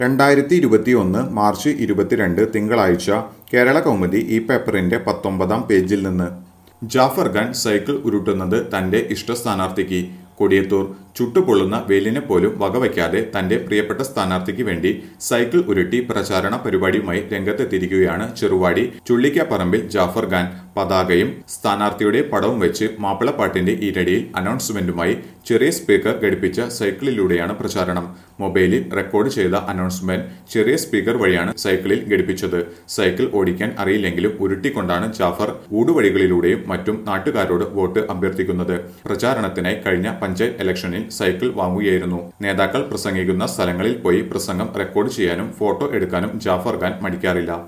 രണ്ടായിരത്തി ഇരുപത്തിയൊന്ന് മാർച്ച് ഇരുപത്തിരണ്ട് തിങ്കളാഴ്ച കേരള കൗമുദി ഈ പേപ്പറിന്റെ പത്തൊമ്പതാം പേജിൽ നിന്ന് ജാഫർ ഖാൻ സൈക്കിൾ ഉരുട്ടുന്നത് തന്റെ ഇഷ്ട സ്ഥാനാർത്ഥിക്ക് കൊടിയത്തൂർ ചുട്ടുപൊള്ളുന്ന വെയിലിനെ പോലും വകവയ്ക്കാതെ തന്റെ പ്രിയപ്പെട്ട സ്ഥാനാർത്ഥിക്ക് വേണ്ടി സൈക്കിൾ ഉരുട്ടി പ്രചാരണ പരിപാടിയുമായി രംഗത്തെത്തിയിരിക്കുകയാണ് ചെറുവാടി ചുള്ളിക്കാപ്പറമ്പിൽ ജാഫർ ഖാൻ പതാകയും സ്ഥാനാർത്ഥിയുടെ പടവും വെച്ച് മാപ്പിളപ്പാട്ടിന്റെ ഈരടിയിൽ അനൗൺസ്മെന്റുമായി ചെറിയ സ്പീക്കർ ഘടിപ്പിച്ച സൈക്കിളിലൂടെയാണ് പ്രചാരണം മൊബൈലിൽ റെക്കോർഡ് ചെയ്ത അനൗൺസ്മെന്റ് ചെറിയ സ്പീക്കർ വഴിയാണ് സൈക്കിളിൽ ഘടിപ്പിച്ചത് സൈക്കിൾ ഓടിക്കാൻ അറിയില്ലെങ്കിലും ഉരുട്ടിക്കൊണ്ടാണ് ജാഫർ ഊടുവഴികളിലൂടെയും മറ്റും നാട്ടുകാരോട് വോട്ട് അഭ്യർത്ഥിക്കുന്നത് പ്രചാരണത്തിനായി കഴിഞ്ഞ പഞ്ചായത്ത് ഇലക്ഷനിൽ സൈക്കിൾ വാങ്ങുകയായിരുന്നു നേതാക്കൾ പ്രസംഗിക്കുന്ന സ്ഥലങ്ങളിൽ പോയി പ്രസംഗം റെക്കോർഡ് ചെയ്യാനും ഫോട്ടോ എടുക്കാനും ജാഫർ ഖാൻ മടിക്കാറില്ല